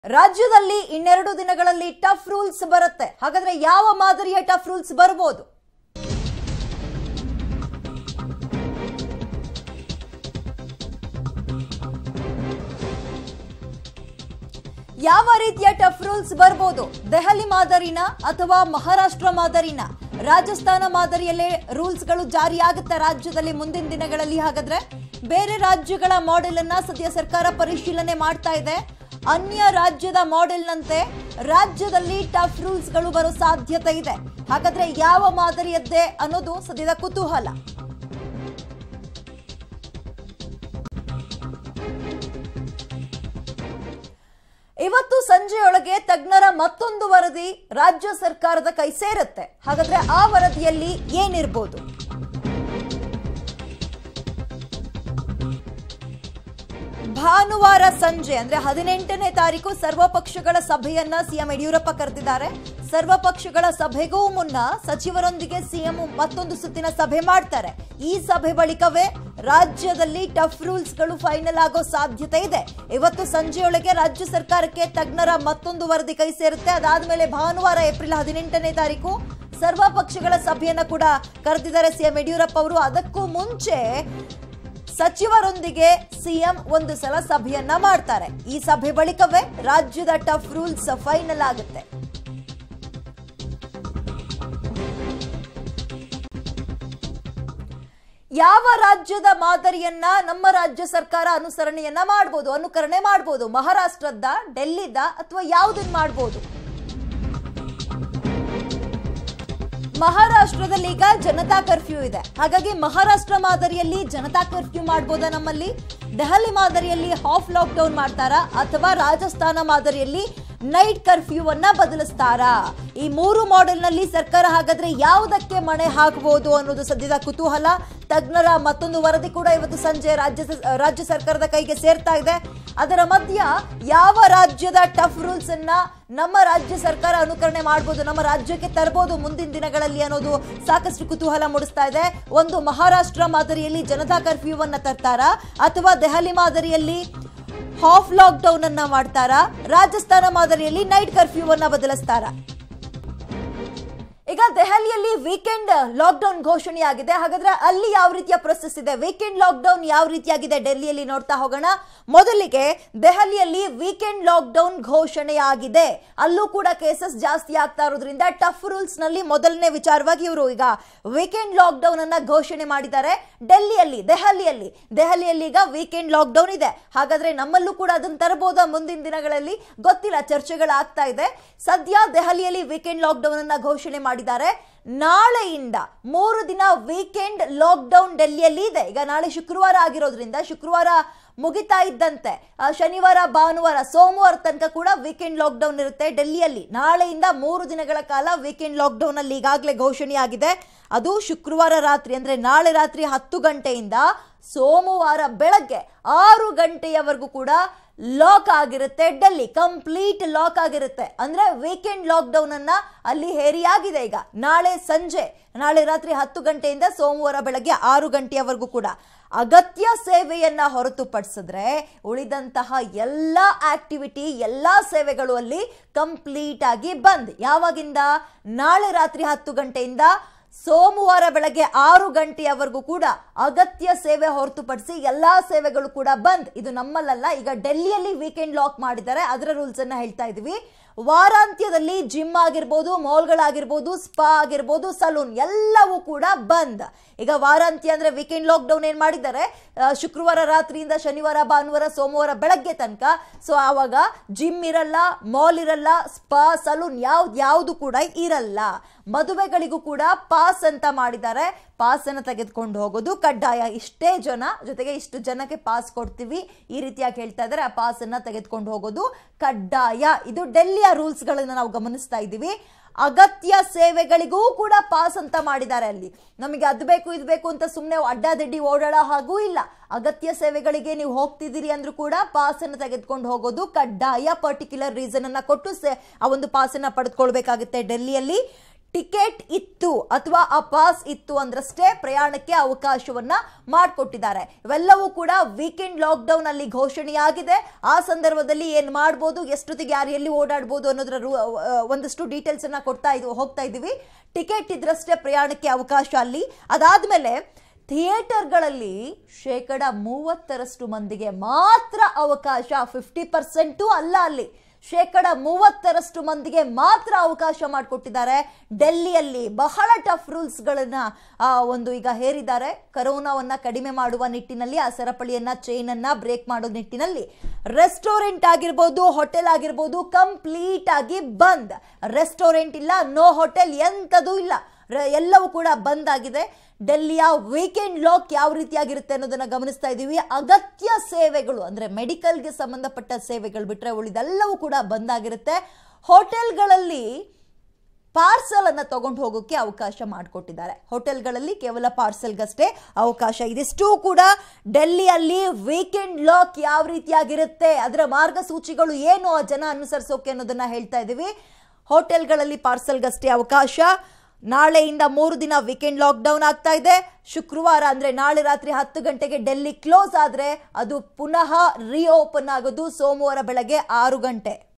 ರಾಜ್ಯದಲ್ಲಿ ಇನ್ನೆರಡು ದಿನಗಳಲ್ಲಿ ಟಫ್ ರೂಲ್ಸ್ ಬರುತ್ತೆ ಹಾಗಾದ್ರೆ ಯಾವ ಮಾದರಿಯ ಟಫ್ ರೂಲ್ಸ್ ಬರ್ಬೋದು ಯಾವ ರೀತಿಯ ಟಫ್ ರೂಲ್ಸ್ ಬರ್ಬೋದು ದೆಹಲಿ ಮಾದರಿನ ಅಥವಾ ಮಹಾರಾಷ್ಟ್ರ ಮಾದರಿನ ರಾಜಸ್ಥಾನ ಮಾದರಿಯಲ್ಲೇ ರೂಲ್ಸ್ಗಳು ಜಾರಿಯಾಗುತ್ತೆ ರಾಜ್ಯದಲ್ಲಿ ಮುಂದಿನ ದಿನಗಳಲ್ಲಿ ಹಾಗಾದ್ರೆ ಬೇರೆ ರಾಜ್ಯಗಳ ಮಾಡೆಲ್ ಅನ್ನ ಸದ್ಯ ಸರ್ಕಾರ ಪರಿಶೀಲನೆ ಮಾಡ್ತಾ ಇದೆ ಅನ್ಯ ರಾಜ್ಯದ ಮಾಡೆಲ್ನಂತೆ ರಾಜ್ಯದಲ್ಲಿ ಟಫ್ ರೂಲ್ಸ್ಗಳು ಬರೋ ಸಾಧ್ಯತೆ ಇದೆ ಹಾಗಾದ್ರೆ ಯಾವ ಮಾದರಿಯದ್ದೇ ಅನ್ನೋದು ಸದ್ಯದ ಕುತೂಹಲ ಇವತ್ತು ಸಂಜೆಯೊಳಗೆ ತಜ್ಞರ ಮತ್ತೊಂದು ವರದಿ ರಾಜ್ಯ ಸರ್ಕಾರದ ಕೈ ಸೇರುತ್ತೆ ಹಾಗಾದ್ರೆ ಆ ವರದಿಯಲ್ಲಿ ಏನಿರ್ಬೋದು ಭಾನುವಾರ ಸಂಜೆ ಅಂದ್ರೆ ಹದಿನೆಂಟನೇ ತಾರೀಕು ಸರ್ವಪಕ್ಷಗಳ ಸಭೆಯನ್ನ ಸಿಎಂ ಯಡಿಯೂರಪ್ಪ ಕರೆದಿದ್ದಾರೆ ಸರ್ವಪಕ್ಷಗಳ ಸಭೆಗೂ ಮುನ್ನ ಸಚಿವರೊಂದಿಗೆ ಸಿಎಂ ಮತ್ತೊಂದು ಸುತ್ತಿನ ಸಭೆ ಮಾಡ್ತಾರೆ ಈ ಸಭೆ ಬಳಿಕವೇ ರಾಜ್ಯದಲ್ಲಿ ಟಫ್ ರೂಲ್ಸ್ಗಳು ಫೈನಲ್ ಆಗೋ ಸಾಧ್ಯತೆ ಇದೆ ಇವತ್ತು ಸಂಜೆಯೊಳಗೆ ರಾಜ್ಯ ಸರ್ಕಾರಕ್ಕೆ ತಜ್ಞರ ಮತ್ತೊಂದು ವರದಿ ಕೈ ಸೇರುತ್ತೆ ಅದಾದ್ಮೇಲೆ ಭಾನುವಾರ ಏಪ್ರಿಲ್ ಹದಿನೆಂಟನೇ ತಾರೀಕು ಸರ್ವಪಕ್ಷಗಳ ಸಭೆಯನ್ನ ಕೂಡ ಕರೆದಿದ್ದಾರೆ ಸಿಎಂ ಯಡಿಯೂರಪ್ಪ ಅವರು ಅದಕ್ಕೂ ಮುಂಚೆ ಸಚಿವರೊಂದಿಗೆ ಸಿಎಂ ಒಂದು ಸಲ ಸಭೆಯನ್ನ ಮಾಡ್ತಾರೆ ಈ ಸಭೆ ಬಳಿಕವೇ ರಾಜ್ಯದ ಟಫ್ ರೂಲ್ಸ್ ಫೈನಲ್ ಆಗುತ್ತೆ ಯಾವ ರಾಜ್ಯದ ಮಾದರಿಯನ್ನ ನಮ್ಮ ರಾಜ್ಯ ಸರ್ಕಾರ ಅನುಸರಣೆಯನ್ನ ಮಾಡಬಹುದು ಅನುಕರಣೆ ಮಾಡಬಹುದು ಮಹಾರಾಷ್ಟ್ರದ ಡೆಲ್ಲಿದ ಅಥವಾ ಯಾವುದನ್ನ ಮಾಡಬಹುದು ಮಹಾರಾಷ್ಟ್ರದಲ್ಲಿ ಈಗ ಜನತಾ ಕರ್ಫ್ಯೂ ಇದೆ ಹಾಗಾಗಿ ಮಹಾರಾಷ್ಟ್ರ ಮಾದರಿಯಲ್ಲಿ ಜನತಾ ಕರ್ಫ್ಯೂ ಮಾಡ್ಬೋದಾ ನಮ್ಮಲ್ಲಿ ದೆಹಲಿ ಮಾದರಿಯಲ್ಲಿ ಹಾಫ್ ಲಾಕ್ ಡೌನ್ ಮಾಡ್ತಾರಾ ಅಥವಾ ರಾಜಸ್ಥಾನ ಮಾದರಿಯಲ್ಲಿ ನೈಟ್ ಕರ್ಫ್ಯೂ ಅನ್ನ ಬದಲಿಸ್ತಾರಾ ಈ ಮೂರು ಮಾಡೆಲ್ ನಲ್ಲಿ ಸರ್ಕಾರ ಹಾಗಾದ್ರೆ ಯಾವುದಕ್ಕೆ ಮಣೆ ಹಾಕಬಹುದು ಅನ್ನೋದು ಸದ್ಯದ ಕುತೂಹಲ ತಜ್ಞರ ಮತ್ತೊಂದು ವರದಿ ಕೂಡ ಇವತ್ತು ಸಂಜೆ ರಾಜ್ಯ ಸ- ರಾಜ್ಯ ಸರ್ಕಾರದ ಕೈಗೆ ಸೇರ್ತಾ ಇದೆ ಅದರ ಮಧ್ಯ ಯಾವ ರಾಜ್ಯದ ಟಫ್ ರೂಲ್ಸ್ ಅನ್ನ ನಮ್ಮ ರಾಜ್ಯ ಸರ್ಕಾರ ಅನುಕರಣೆ ಮಾಡಬಹುದು ನಮ್ಮ ರಾಜ್ಯಕ್ಕೆ ತರಬಹುದು ಮುಂದಿನ ದಿನಗಳಲ್ಲಿ ಅನ್ನೋದು ಸಾಕಷ್ಟು ಕುತೂಹಲ ಮೂಡಿಸ್ತಾ ಇದೆ ಒಂದು ಮಹಾರಾಷ್ಟ್ರ ಮಾದರಿಯಲ್ಲಿ ಜನತಾ ಕರ್ಫ್ಯೂ ಅನ್ನ ತರ್ತಾರಾ ಅಥವಾ ದೆಹಲಿ ಮಾದರಿಯಲ್ಲಿ ಹಾಫ್ ಲಾಕ್ ಡೌನ್ ಅನ್ನ ಮಾಡ್ತಾರಾ ರಾಜಸ್ಥಾನ ಮಾದರಿಯಲ್ಲಿ ನೈಟ್ ಕರ್ಫ್ಯೂ ಅನ್ನ ಬದಲಿಸ್ತಾರಾ ಈಗ ದೆಹಲಿಯಲ್ಲಿ ವೀಕೆಂಡ್ ಲಾಕ್ಡೌನ್ ಘೋಷಣೆಯಾಗಿದೆ ಹಾಗಾದ್ರೆ ಅಲ್ಲಿ ಯಾವ ರೀತಿಯ ಪ್ರೊಸೆಸ್ ಇದೆ ವೀಕೆಂಡ್ ಲಾಕ್ಡೌನ್ ಯಾವ ರೀತಿಯಾಗಿದೆ ಡೆಲ್ಲಿಯಲ್ಲಿ ನೋಡ್ತಾ ಹೋಗೋಣ ಮೊದಲಿಗೆ ದೆಹಲಿಯಲ್ಲಿ ವೀಕೆಂಡ್ ಲಾಕ್ಡೌನ್ ಘೋಷಣೆಯಾಗಿದೆ ಅಲ್ಲೂ ಕೂಡ ಕೇಸಸ್ ಜಾಸ್ತಿ ಆಗ್ತಾ ಇರೋದ್ರಿಂದ ಟಫ್ ರೂಲ್ಸ್ ನಲ್ಲಿ ಮೊದಲನೇ ವಿಚಾರವಾಗಿ ಇವರು ಈಗ ವೀಕೆಂಡ್ ಲಾಕ್ಡೌನ್ ಅನ್ನ ಘೋಷಣೆ ಮಾಡಿದ್ದಾರೆ ಡೆಲ್ಲಿಯಲ್ಲಿ ದೆಹಲಿಯಲ್ಲಿ ದೆಹಲಿಯಲ್ಲಿ ಈಗ ವೀಕೆಂಡ್ ಲಾಕ್ಡೌನ್ ಇದೆ ಹಾಗಾದ್ರೆ ನಮ್ಮಲ್ಲೂ ಕೂಡ ಅದನ್ನ ತರಬಹುದಾ ಮುಂದಿನ ದಿನಗಳಲ್ಲಿ ಗೊತ್ತಿಲ್ಲ ಚರ್ಚೆಗಳಾಗ್ತಾ ಇದೆ ಸದ್ಯ ದೆಹಲಿಯಲ್ಲಿ ವೀಕೆಂಡ್ ಲಾಕ್ಡೌನ್ ಅನ್ನ ಘೋಷಣೆ ಮಾಡಿದ್ದಾರೆ ನಾಳೆಯಿಂದ ಮೂರು ದಿನ ವೀಕೆಂಡ್ ಲಾಕ್ಡೌನ್ ಡೆಲ್ಲಿಯಲ್ಲಿ ಇದೆ ಈಗ ನಾಳೆ ಶುಕ್ರವಾರ ಆಗಿರೋದ್ರಿಂದ ಶುಕ್ರವಾರ ಮುಗಿತಾ ಇದ್ದಂತೆ ಆ, ಶನಿವಾರ ಭಾನುವಾರ ಸೋಮವಾರ ತನಕ ಕೂಡ ವೀಕೆಂಡ್ ಲಾಕ್ಡೌನ್ ಇರುತ್ತೆ ಡೆಲ್ಲಿಯಲ್ಲಿ ನಾಳೆಯಿಂದ ಮೂರು ದಿನಗಳ ಕಾಲ ವೀಕೆಂಡ್ ಲಾಕ್ಡೌನ್ ಅಲ್ಲಿ ಈಗಾಗಲೇ ಘೋಷಣೆಯಾಗಿದೆ ಅದು ಶುಕ್ರವಾರ ರಾತ್ರಿ ಅಂದ್ರೆ ನಾಳೆ ರಾತ್ರಿ ಹತ್ತು ಗಂಟೆಯಿಂದ ಸೋಮವಾರ ಬೆಳಗ್ಗೆ ಆರು ಗಂಟೆಯವರೆಗೂ ಕೂಡ ಲಾಕ್ ಆಗಿರುತ್ತೆ ಡೆಲ್ಲಿ ಕಂಪ್ಲೀಟ್ ಲಾಕ್ ಆಗಿರುತ್ತೆ ಅಂದ್ರೆ ವೀಕೆಂಡ್ ಲಾಕ್ಡೌನ್ ಅನ್ನ ಅಲ್ಲಿ ಹೇರಿಯಾಗಿದೆ ಈಗ ನಾಳೆ ಸಂಜೆ ನಾಳೆ ರಾತ್ರಿ ಹತ್ತು ಗಂಟೆಯಿಂದ ಸೋಮವಾರ ಬೆಳಗ್ಗೆ ಆರು ಗಂಟೆಯವರೆಗೂ ಕೂಡ ಅಗತ್ಯ ಸೇವೆಯನ್ನ ಹೊರತುಪಡಿಸಿದ್ರೆ ಉಳಿದಂತಹ ಎಲ್ಲ ಆಕ್ಟಿವಿಟಿ ಎಲ್ಲ ಸೇವೆಗಳು ಅಲ್ಲಿ ಕಂಪ್ಲೀಟ್ ಆಗಿ ಬಂದ್ ಯಾವಾಗಿಂದ ನಾಳೆ ರಾತ್ರಿ ಹತ್ತು ಗಂಟೆಯಿಂದ ಸೋಮವಾರ ಬೆಳಗ್ಗೆ ಆರು ಗಂಟೆಯವರೆಗೂ ಕೂಡ ಅಗತ್ಯ ಸೇವೆ ಹೊರತುಪಡಿಸಿ ಎಲ್ಲಾ ಸೇವೆಗಳು ಕೂಡ ಬಂದ್ ಇದು ನಮ್ಮಲ್ಲಲ್ಲ ಈಗ ಡೆಲ್ಲಿಯಲ್ಲಿ ವೀಕೆಂಡ್ ಲಾಕ್ ಮಾಡಿದ್ದಾರೆ ಅದರ ರೂಲ್ಸ್ ಅನ್ನ ಹೇಳ್ತಾ ಇದೀವಿ ವಾರಾಂತ್ಯದಲ್ಲಿ ಜಿಮ್ ಆಗಿರ್ಬೋದು ಮಾಲ್ಗಳಾಗಿರ್ಬೋದು ಸ್ಪಾ ಆಗಿರ್ಬೋದು ಸಲೂನ್ ಎಲ್ಲವೂ ಕೂಡ ಬಂದ್ ಈಗ ವಾರಾಂತ್ಯ ಅಂದ್ರೆ ವೀಕೆಂಡ್ ಲಾಕ್ ಡೌನ್ ಏನ್ ಮಾಡಿದ್ದಾರೆ ಆ, ಶುಕ್ರವಾರ ರಾತ್ರಿಯಿಂದ ಶನಿವಾರ ಭಾನುವಾರ ಸೋಮವಾರ ಬೆಳಗ್ಗೆ ತನಕ ಸೊ ಆವಾಗ ಜಿಮ್ ಇರಲ್ಲ ಮಾಲ್ ಇರಲ್ಲ ಸ್ಪಾ ಸಲೂನ್ ಯಾವ್ದು ಯಾವುದು ಕೂಡ ಇರಲ್ಲ ಮದುವೆಗಳಿಗೂ ಕೂಡ ಪಾಸ್ ಅಂತ ಮಾಡಿದ್ದಾರೆ ಪಾಸ್ ಅನ್ನ ತೆಗೆದುಕೊಂಡು ಹೋಗೋದು ಕಡ್ಡಾಯ ಇಷ್ಟೇ ಜನ ಜೊತೆಗೆ ಇಷ್ಟು ಜನಕ್ಕೆ ಪಾಸ್ ಕೊಡ್ತೀವಿ ಈ ರೀತಿಯಾಗಿ ಹೇಳ್ತಾ ಇದ್ದಾರೆ ಆ ಪಾಸ್ ಅನ್ನ ತೆಗೆದುಕೊಂಡು ಹೋಗೋದು ಕಡ್ಡಾಯ ಇದು ಡೆಲ್ಲಿಯ ರೂಲ್ಸ್ ಗಳನ್ನ ನಾವು ಗಮನಿಸ್ತಾ ಇದ್ದೀವಿ ಅಗತ್ಯ ಸೇವೆಗಳಿಗೂ ಕೂಡ ಪಾಸ್ ಅಂತ ಮಾಡಿದ್ದಾರೆ ಅಲ್ಲಿ ನಮಗೆ ಅದು ಬೇಕು ಇದು ಬೇಕು ಅಂತ ಸುಮ್ಮನೆ ಅಡ್ಡಾದಿಡ್ಡಿ ಓಡಾಡೋ ಹಾಗೂ ಇಲ್ಲ ಅಗತ್ಯ ಸೇವೆಗಳಿಗೆ ನೀವು ಹೋಗ್ತಿದ್ದೀರಿ ಅಂದ್ರೂ ಕೂಡ ಪಾಸ್ ಅನ್ನು ತೆಗೆದುಕೊಂಡು ಹೋಗೋದು ಕಡ್ಡಾಯ ಪರ್ಟಿಕ್ಯುಲರ್ ರೀಸನ್ ಅನ್ನ ಕೊಟ್ಟು ಸೆ- ಆ ಒಂದು ಪಾಸ್ ಅನ್ನ ಪಡೆದುಕೊಳ್ಬೇಕಾಗುತ್ತೆ ಡೆಲ್ಲಿಯಲ್ಲಿ ಟಿಕೆಟ್ ಇತ್ತು ಅಥವಾ ಆ ಪಾಸ್ ಇತ್ತು ಅಂದ್ರಷ್ಟೇ ಪ್ರಯಾಣಕ್ಕೆ ಅವಕಾಶವನ್ನ ಮಾಡಿಕೊಟ್ಟಿದ್ದಾರೆ ಇವೆಲ್ಲವೂ ಕೂಡ ವೀಕೆಂಡ್ ಲಾಕ್ಡೌನ್ ಅಲ್ಲಿ ಘೋಷಣೆಯಾಗಿದೆ ಆ ಸಂದರ್ಭದಲ್ಲಿ ಏನ್ ಮಾಡ್ಬೋದು ಎಷ್ಟೊತ್ತಿಗೆ ಯಾರು ಎಲ್ಲಿ ಓಡಾಡ್ಬೋದು ಅನ್ನೋದ್ರ ರು- ಆ, ಒಂದಷ್ಟು ಡೀಟೇಲ್ಸ್ ಅನ್ನ ಕೊಡ್ತಾ ಇದ್ವಿ ಹೋಗ್ತಾ ಇದ್ದೀವಿ ಟಿಕೆಟ್ ಇದ್ರಷ್ಟೇ ಪ್ರಯಾಣಕ್ಕೆ ಅವಕಾಶ ಅಲ್ಲಿ ಅದಾದ್ಮೇಲೆ ಥಿಯೇಟರ್ಗಳಲ್ಲಿ ಶೇಕಡ ಮೂವತ್ತರಷ್ಟು ಮಂದಿಗೆ ಮಾತ್ರ ಅವಕಾಶ ಫಿಫ್ಟಿ ಪರ್ಸೆಂಟು ಅಲ್ಲ ಅಲ್ಲಿ ಶೇಕಡ ಮೂವತ್ತರಷ್ಟು ಮಂದಿಗೆ ಮಾತ್ರ ಅವಕಾಶ ಮಾಡಿಕೊಟ್ಟಿದ್ದಾರೆ ಡೆಲ್ಲಿಯಲ್ಲಿ ಬಹಳ ಟಫ್ ರೂಲ್ಸ್ಗಳನ್ನ ಆ, ಒಂದು ಈಗ ಹೇರಿದ್ದಾರೆ ಕರೋನಾವನ್ನ ಕಡಿಮೆ ಮಾಡುವ ನಿಟ್ಟಿನಲ್ಲಿ ಆ ಸರಪಳಿಯನ್ನ ಚೈನ್ ಅನ್ನ ಬ್ರೇಕ್ ಮಾಡೋ ನಿಟ್ಟಿನಲ್ಲಿ ರೆಸ್ಟೋರೆಂಟ್ ಆಗಿರ್ಬೋದು ಹೋಟೆಲ್ ಆಗಿರ್ಬೋದು ಕಂಪ್ಲೀಟ್ ಆಗಿ ಬಂದ್ ರೆಸ್ಟೋರೆಂಟ್ ಇಲ್ಲ ನೋ ಹೋಟೆಲ್ ಎಂಥದೂ ಇಲ್ಲ ರ- ಎಲ್ಲವೂ ಕೂಡ ಬಂದ್ ಆಗಿದೆ ಡೆಲ್ಲಿಯ ವೀಕೆಂಡ್ ಲಾಕ್ ಯಾವ ರೀತಿಯಾಗಿರುತ್ತೆ ಅನ್ನೋದನ್ನ ಗಮನಿಸ್ತಾ ಇದ್ದೀವಿ ಅಗತ್ಯ ಸೇವೆಗಳು ಅಂದ್ರೆ ಮೆಡಿಕಲ್ಗೆ ಸಂಬಂಧಪಟ್ಟ ಸೇವೆಗಳು ಬಿಟ್ರೆ ಉಳಿದೆಲ್ಲವೂ ಕೂಡ ಬಂದ್ ಆಗಿರುತ್ತೆ ಹೋಟೆಲ್ಗಳಲ್ಲಿ ಪಾರ್ಸಲ್ ಅನ್ನ ತಗೊಂಡು ಹೋಗೋಕೆ ಅವಕಾಶ ಮಾಡಿಕೊಟ್ಟಿದ್ದಾರೆ ಹೋಟೆಲ್ಗಳಲ್ಲಿ ಕೇವಲ ಪಾರ್ಸಲ್ಗಷ್ಟೇ ಅವಕಾಶ ಇದಿಷ್ಟು ಕೂಡ ಡೆಲ್ಲಿಯಲ್ಲಿ ವೀಕೆಂಡ್ ಲಾಕ್ ಯಾವ ರೀತಿಯಾಗಿರುತ್ತೆ ಅದರ ಮಾರ್ಗಸೂಚಿಗಳು ಏನು ಆ ಜನ ಅನುಸರಿಸೋಕೆ ಅನ್ನೋದನ್ನ ಹೇಳ್ತಾ ಇದ್ದೀವಿ ಹೋಟೆಲ್ಗಳಲ್ಲಿ ಪಾರ್ಸಲ್ಗಷ್ಟೇ ಅವಕಾಶ ನಾಳೆಯಿಂದ ಮೂರು ದಿನ ವೀಕೆಂಡ್ ಲಾಕ್ಡೌನ್ ಆಗ್ತಾ ಇದೆ ಶುಕ್ರವಾರ ಅಂದ್ರೆ ನಾಳೆ ರಾತ್ರಿ ಹತ್ತು ಗಂಟೆಗೆ ಡೆಲ್ಲಿ ಕ್ಲೋಸ್ ಆದ್ರೆ ಅದು ಪುನಃ ರಿಓಪನ್ ಆಗೋದು ಸೋಮವಾರ ಬೆಳಗ್ಗೆ ಆರು ಗಂಟೆ